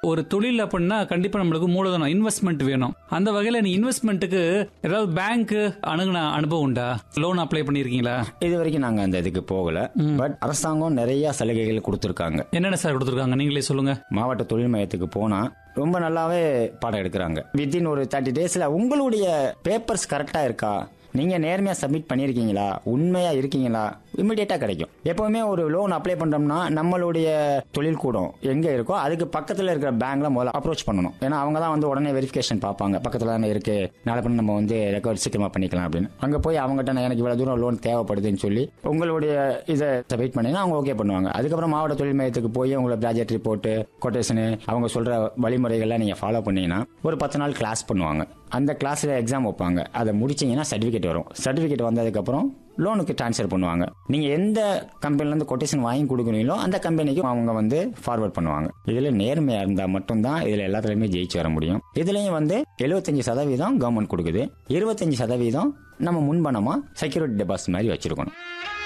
ஒரு தொழில் அப்படின்னா கண்டிப்பா நம்மளுக்கு மூலதனம் இன்வெஸ்ட்மெண்ட் வேணும் அந்த வகையில நீ இன்வெஸ்ட்மெண்ட்டுக்கு ஏதாவது பேங்க் அணுகுன அனுபவம் உண்டா லோன் அப்ளை பண்ணிருக்கீங்களா இது வரைக்கும் நாங்க அந்த இதுக்கு போகல பட் அரசாங்கம் நிறைய சலுகைகள் கொடுத்துருக்காங்க என்னென்ன சார் கொடுத்துருக்காங்க நீங்களே சொல்லுங்க மாவட்ட தொழில் மையத்துக்கு போனா ரொம்ப நல்லாவே பாடம் எடுக்கிறாங்க வித்தின் ஒரு தேர்ட்டி டேஸ்ல உங்களுடைய பேப்பர்ஸ் கரெக்டா இருக்கா நீங்க நேர்மையா சப்மிட் பண்ணிருக்கீங்களா உண்மையா இருக்கீங்களா இமிடியேட்டா கிடைக்கும் எப்பவுமே ஒரு லோன் அப்ளை பண்றோம்னா நம்மளுடைய தொழில் கூடம் எங்க இருக்கோ அதுக்கு பக்கத்துல இருக்கிற பேங்க்ல முதல்ல அப்ரோச் பண்ணணும் ஏன்னா அவங்க தான் வந்து உடனே வெரிஃபிகேஷன் பார்ப்பாங்க பக்கத்துல தானே இருக்கு நாளை பண்ணி நம்ம வந்து ரெக்கவர் சீக்கிரமா பண்ணிக்கலாம் அப்படின்னு அங்க போய் அவங்ககிட்ட நான் எனக்கு இவ்வளவு தூரம் லோன் தேவைப்படுதுன்னு சொல்லி உங்களுடைய இதை சப்மிட் பண்ணீங்கன்னா அவங்க ஓகே பண்ணுவாங்க அதுக்கப்புறம் மாவட்ட தொழில் மையத்துக்கு போய் உங்களை ப்ராஜெக்ட் ரிப்போர்ட் கொட்டேஷனு அவங்க சொல்ற வழிமுறைகள்லாம் நீங்க ஃபாலோ பண்ணீங்கன்னா ஒரு பத்து நாள் கிளாஸ் பண்ணுவாங்க அந்த கிளாஸ்ல எக்ஸாம் வைப்பாங்க அதை முடிச்சீங்கன்னா சர்டிபிகேட் வரும் சர்டிபிகேட் வந்ததுக்கப்புறம் லோனுக்கு ட்ரான்ஸ்ஃபர் பண்ணுவாங்க நீங்க எந்த கம்பெனில இருந்து கொட்டேஷன் வாங்கி கொடுக்குறீங்களோ அந்த கம்பெனிக்கு அவங்க வந்து ஃபார்வர்ட் பண்ணுவாங்க இதுல நேர்மையா இருந்தா மட்டும்தான் இதுல எல்லாத்துலயுமே ஜெயிச்சு வர முடியும் இதுலயும் வந்து 75% சதவீதம் கவர்மெண்ட் கொடுக்குது இருபத்தஞ்சு சதவீதம் நம்ம முன்பணமா செக்யூரிட்டி டெபாசிட் மாதிரி வச்சிருக்கணும்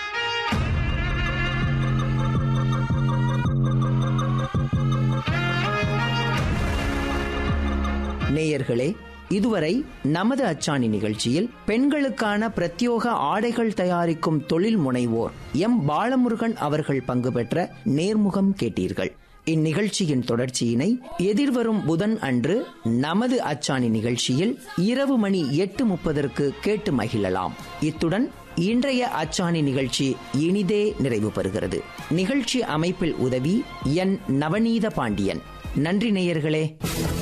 நேயர்களே இதுவரை நமது அச்சாணி நிகழ்ச்சியில் பெண்களுக்கான பிரத்யோக ஆடைகள் தயாரிக்கும் தொழில் முனைவோர் எம் பாலமுருகன் அவர்கள் பங்கு பெற்ற நேர்முகம் கேட்டீர்கள் இந்நிகழ்ச்சியின் தொடர்ச்சியினை எதிர்வரும் புதன் அன்று நமது அச்சாணி நிகழ்ச்சியில் இரவு மணி எட்டு முப்பதற்கு கேட்டு மகிழலாம் இத்துடன் இன்றைய அச்சாணி நிகழ்ச்சி இனிதே நிறைவு பெறுகிறது நிகழ்ச்சி அமைப்பில் உதவி என் நவநீத பாண்டியன் நன்றி நேயர்களே